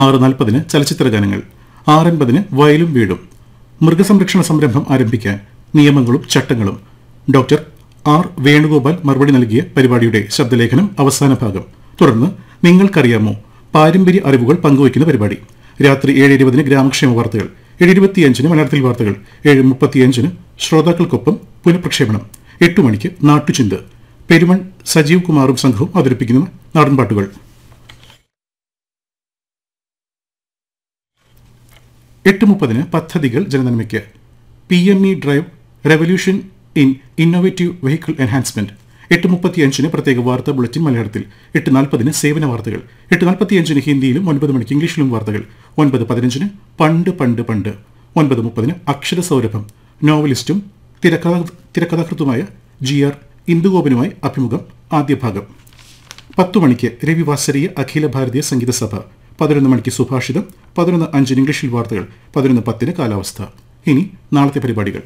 ആറ് നാൽപ്പതിന് ചലച്ചിത്ര ഗാനങ്ങൾ ആറൻപതിന് വയലും വീടും മൃഗസംരക്ഷണ സംരംഭം ആരംഭിക്കാൻ നിയമങ്ങളും ചട്ടങ്ങളും ഡോക്ടർ ആർ വേണുഗോപാൽ മറുപടി നൽകിയ പരിപാടിയുടെ ശബ്ദലേഖനം അവസാന ഭാഗം തുടർന്ന് നിങ്ങൾക്കറിയാമോ പാരമ്പര്യ അറിവുകൾ പങ്കുവയ്ക്കുന്ന പരിപാടി രാത്രി ഏഴ് ഇരുപതിന് ഗ്രാമക്ഷേമ വാർത്തകൾ ഏഴ് ഇരുപത്തിയഞ്ചിന് മലയാളത്തിൽ വാർത്തകൾ ഏഴ് മുപ്പത്തിയഞ്ചിന് ശ്രോതാക്കൾക്കൊപ്പം പുനഃപ്രക്ഷേപണം എട്ട് മണിക്ക് നാട്ടുചിന്ത പെരുമൺ സജീവ് കുമാറും സംഘവും അവതരിപ്പിക്കുന്ന നാടൻപാട്ടുകൾ എട്ട് മുപ്പതിന് പദ്ധതികൾ ജനനന്മയ്ക്ക് P M E drive revolution in innovative vehicle enhancement എട്ട് മുപ്പത്തിയഞ്ചിന് പ്രത്യേക വാർത്താ ബുള്ളറ്റിൻ മലയാളത്തിൽ എട്ട് നാൽപ്പതിന് സേവന വാർത്തകൾ എട്ട് നാൽപ്പത്തിയഞ്ചിന് ഹിന്ദിയിലും ഒൻപത് മണിക്ക് ഇംഗ്ലീഷിലും വാർത്തകൾ ഒൻപത് പതിനഞ്ചിന് പണ്ട് പണ്ട് പണ്ട് ഒൻപത് മുപ്പതിന് അക്ഷരസൗരഭം നോവലിസ്റ്റും തിരക്കഥാ തിരക്കഥാകൃത്തുമായ ജി ആർ ഇന്ദുഗോപനുമായി അഭിമുഖം ആദ്യ ഭാഗം പത്തു മണിക്ക് രവിവാസരീയ അഖില ഭാരതീയ സംഗീത സഭ പതിനൊന്ന് മണിക്ക് സുഭാഷിതം പതിനൊന്ന് അഞ്ചിന് ഇംഗ്ലീഷിൽ വാർത്തകൾ പതിനൊന്ന് പത്തിന് കാലാവസ്ഥ ഇനി നാളത്തെ പരിപാടികൾ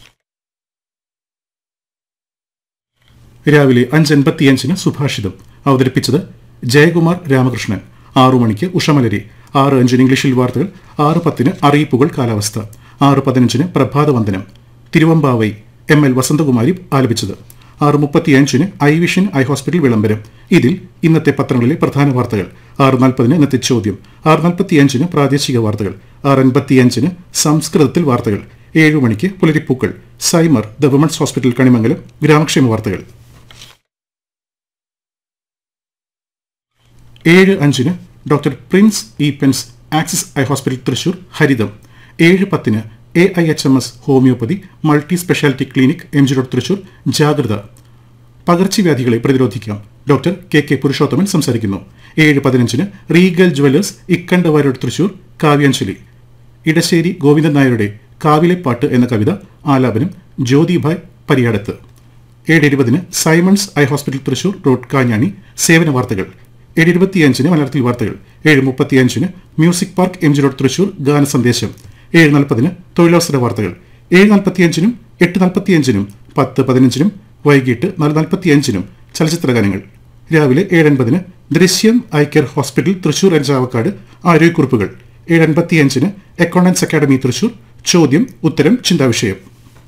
രാവിലെ അഞ്ച് അൻപത്തിയഞ്ചിന് സുഭാഷിതം അവതരിപ്പിച്ചത് ജയകുമാർ രാമകൃഷ്ണൻ ആറു മണിക്ക് ഉഷമലരി ആറ് അഞ്ചിന് ഇംഗ്ലീഷിൽ വാർത്തകൾ ആറ് പത്തിന് അറിയിപ്പുകൾ കാലാവസ്ഥ ആറ് പതിനഞ്ചിന് പ്രഭാതവന്ദനം തിരുവമ്പാവൈ എം എൽ വസന്തകുമാരി ആലപിച്ചത് ആറ് മുപ്പത്തിയഞ്ചിന് ഐ വിഷൻ ഐ ഹോസ്പിറ്റൽ വിളംബരം ഇതിൽ ഇന്നത്തെ പത്രങ്ങളിലെ പ്രധാന വാർത്തകൾ ആറ് നാൽപ്പതിന് ഇന്നത്തെ ചോദ്യം ആറ് നാൽപ്പത്തിയഞ്ചിന് പ്രാദേശിക വാർത്തകൾ ആറ് അൻപത്തിയഞ്ചിന് സംസ്കൃതത്തിൽ വാർത്തകൾ ഏഴു മണിക്ക് പുലരിപ്പൂക്കൾ സൈമർ ദ വിമൺസ് ഹോസ്പിറ്റൽ കണിമംഗലം ഗ്രാമക്ഷേമ വാർത്തകൾ ഏഴ് അഞ്ചിന് ഡോക്ടർ പ്രിൻസ് ഇ പെൻസ് ആക്സിസ് ഐ ഹോസ്പിറ്റൽ തൃശൂർ ഹരിതം ഏഴ് പത്തിന് A I H M S homoeopathy multi speciality clinic M G road Thrissur ജാഗ്രത പകർച്ചവ്യാധികളെ പ്രതിരോധിക്കാം ഡോക്ടർ കെ കെ പുരുഷോത്തമൻ സംസാരിക്കുന്നു ഏഴ് പതിനഞ്ചിന് റീഗൽ ജുവലേഴ്സ് ഇക്കണ്ടവാരോട് തൃശൂർ കാവ്യാഞ്ജലി ഇടശ്ശേരി ഗോവിന്ദൻ നായരുടെ കാവിലെ പാട്ട് എന്ന കവിത ആലാപനം ജ്യോതിഭായ് പരിയാടത്ത് ഏഴ് ഇരുപതിന് Simons eye hospital Thrissur road Kanjani സേവന വാർത്തകൾ ഏഴ് ഇരുപത്തിയഞ്ചിന് മലയാളത്തിൽ വാർത്തകൾ ഏഴ് മുപ്പത്തിയഞ്ചിന് music park M G road Thrissur ഗാന സന്ദേശം ഏഴ് നാൽപ്പതിന് തൊഴിലവസര വാർത്തകൾ ഏഴ് നാൽപ്പത്തിയഞ്ചിനും എട്ട് നാൽപ്പത്തിയഞ്ചിനും പത്ത് പതിനഞ്ചിനും വൈകിട്ട് നാല് നാൽപ്പത്തിയഞ്ചിനും ചലച്ചിത്ര ഗാനങ്ങൾ രാവിലെ ഏഴ് അൻപതിന് Drishyam eye care hospital Thrissur അഞ്ചാവക്കാട് ആരോഗ്യക്കുറിപ്പുകൾ ഏഴ് അൻപത്തിയഞ്ചിന് അക്കൗണ്ടൻസ് അക്കാദമി തൃശൂർ ചോദ്യം ഉത്തരം ചിന്താവിഷയം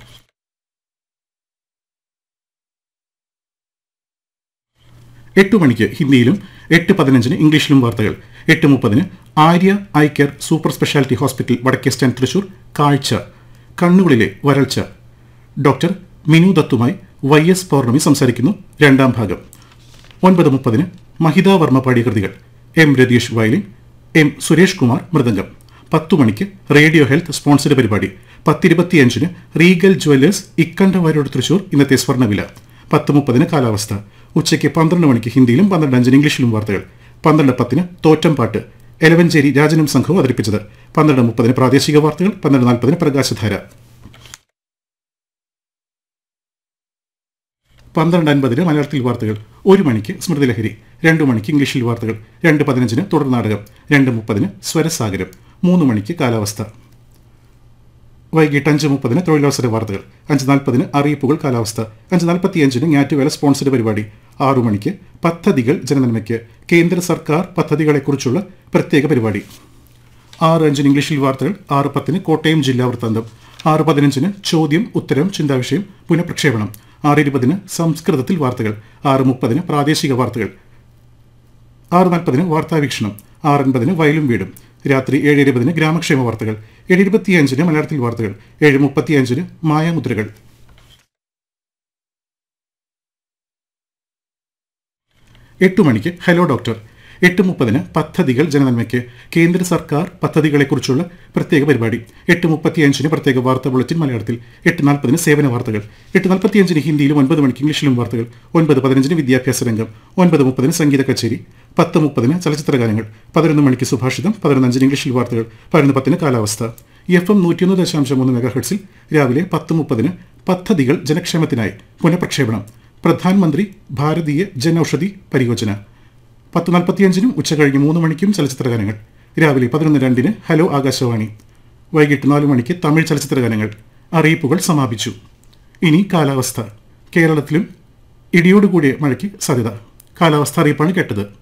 എട്ട് മണിക്ക് ഹിന്ദിയിലും എട്ട് പതിനഞ്ചിന് ഇംഗ്ലീഷിലും വാർത്തകൾ എട്ട് മുപ്പതിന് Arya eye care super speciality hospital വടക്കേ സ്റ്റാൻഡ് തൃശൂർ കാഴ്ച കണ്ണുകളിലെ വരൾച്ച ഡോക്ടർ മിനു ദത്തുമായി വൈ എസ് പൗർണമി സംസാരിക്കുന്നു രണ്ടാം ഭാഗം ഒൻപത് മുപ്പതിന് മഹിത വർമ്മ പാടിയ കൃതികൾ M Ratheesh violin M Suresh Kumar mridangam പത്തു മണിക്ക് റേഡിയോ ഹെൽത്ത് സ്പോൺസർഡ് പരിപാടി പത്തിരുപത്തിയഞ്ചിന് റീഗൽ ജുവല്ലേഴ്സ് ഇക്കണ്ടവാരോട് തൃശൂർ ഇന്നത്തെ സ്വർണ്ണവില പത്ത് മുപ്പതിന് കാലാവസ്ഥ ഉച്ചയ്ക്ക് പന്ത്രണ്ട് മണിക്ക് ഹിന്ദിയിലും പന്ത്രണ്ട് അഞ്ചിന് ഇംഗ്ലീഷിലും വാർത്തകൾ പന്ത്രണ്ട് പത്തിന് തോറ്റം പാട്ട് എലവഞ്ചേരി രാജനും സംഘവും അവതരിപ്പിച്ചത് പന്ത്രണ്ട് മുപ്പതിന് പ്രാദേശിക വാർത്തകൾ പന്ത്രണ്ട് നാൽപ്പതിന് പ്രകാശധാര പന്ത്രണ്ട് അൻപതിന് മലയാളത്തിൽ വാർത്തകൾ ഒരു മണിക്ക് സ്മൃതിലഹരി രണ്ട് മണിക്ക് ഇംഗ്ലീഷിൽ വാർത്തകൾ രണ്ട് പതിനഞ്ചിന് തുടർ നാടകം രണ്ട് മുപ്പതിന് സ്വരസാഗരം മൂന്ന് മണിക്ക് കാലാവസ്ഥ വൈകിട്ട് അഞ്ച് മുപ്പതിന് തൊഴിലവസര വാർത്തകൾ അഞ്ച് നാൽപ്പതിന് അറിയിപ്പുകൾ കാലാവസ്ഥ അഞ്ച് നാൽപ്പത്തിയഞ്ചിന് ഞാറ്റുവേല സ്പോൺസർഡ് പരിപാടി ആറു മണിക്ക് പദ്ധതികൾ ജനനന്മയ്ക്ക് കേന്ദ്ര സർക്കാർ പദ്ധതികളെക്കുറിച്ചുള്ള പ്രത്യേക പരിപാടി ആറ് അഞ്ചിന് ഇംഗ്ലീഷിൽ വാർത്തകൾ ആറ് പത്തിന് കോട്ടയം ജില്ലാ വൃത്താന്തം ആറ് പതിനഞ്ചിന് ചോദ്യം ഉത്തരം ചിന്താവിഷയം പുനഃപ്രക്ഷേപണം ആറ് ഇരുപതിന് സംസ്കൃതത്തിൽ വാർത്തകൾ ആറ് മുപ്പതിന് പ്രാദേശിക വാർത്തകൾ ആറ് നാൽപ്പതിന് വാർത്താവീക്ഷണം ആറ് അൻപതിന് വയലും വീടും രാത്രി ഏഴ് ഇരുപതിന് ഗ്രാമക്ഷേമ വാർത്തകൾ ഏഴ് ഇരുപത്തിയഞ്ചിന് മലയാളത്തിൽ വാർത്തകൾ ഏഴ് മുപ്പത്തിയഞ്ചിന് മായാമുദ്രകൾ എട്ട് മണിക്ക് ഹലോ ഡോക്ടർ എട്ട് മുപ്പതിന് പദ്ധതികൾ ജനനന്മയ്ക്ക് കേന്ദ്ര സർക്കാർ പദ്ധതികളെക്കുറിച്ചുള്ള പ്രത്യേക പരിപാടി എട്ട് മുപ്പത്തിയഞ്ചിന് പ്രത്യേക വാർത്താ ബുള്ളറ്റിൻ മലയാളത്തിൽ എട്ട് നാൽപ്പതിന് സേവന വാർത്തകൾ എട്ട് നാൽപ്പത്തിയഞ്ചിന് ഹിന്ദിയിലും ഒൻപത് മണിക്ക് ഇംഗ്ലീഷിലും വാർത്തകൾ ഒൻപത് പതിനഞ്ചിന് വിദ്യാഭ്യാസ രംഗം ഒൻപത് മുപ്പതിന് സംഗീത കച്ചേരി പത്ത് മുപ്പതിന് ചലച്ചിത്ര ഗാനങ്ങൾ പതിനൊന്ന് മണിക്ക് സുഭാഷിതം പതിനൊന്നഞ്ചിന് ഇംഗ്ലീഷിൽ വാർത്തകൾ പതിനൊന്ന് പത്തിന് കാലാവസ്ഥ എഫ് എം നൂറ്റിയൊന്ന് ദശാംശം മൂന്ന് മെഗാ ഹെർട്സിൽ രാവിലെ പത്ത് മുപ്പതിന് പദ്ധതികൾ ജനക്ഷേമത്തിനായി പുനഃപ്രക്ഷേപണം പ്രധാനമന്ത്രി ഭാരതീയ ജനൌഷധി പരിയോജന പത്ത് നാൽപ്പത്തിയഞ്ചിനും ഉച്ചകഴിഞ്ഞ് മൂന്ന് മണിക്കും ചലച്ചിത്ര ഗാനങ്ങൾ രാവിലെ പതിനൊന്ന് രണ്ടിന് ഹലോ ആകാശവാണി വൈകിട്ട് നാല് മണിക്ക് തമിഴ് ചലച്ചിത്ര ഗാനങ്ങൾ അറിയിപ്പുകൾ സമാപിച്ചു ഇനി കാലാവസ്ഥ കേരളത്തിലും ഇടിയോടുകൂടിയ മഴയ്ക്ക് സാധ്യത കാലാവസ്ഥ അറിയിപ്പാണ് കേട്ടത്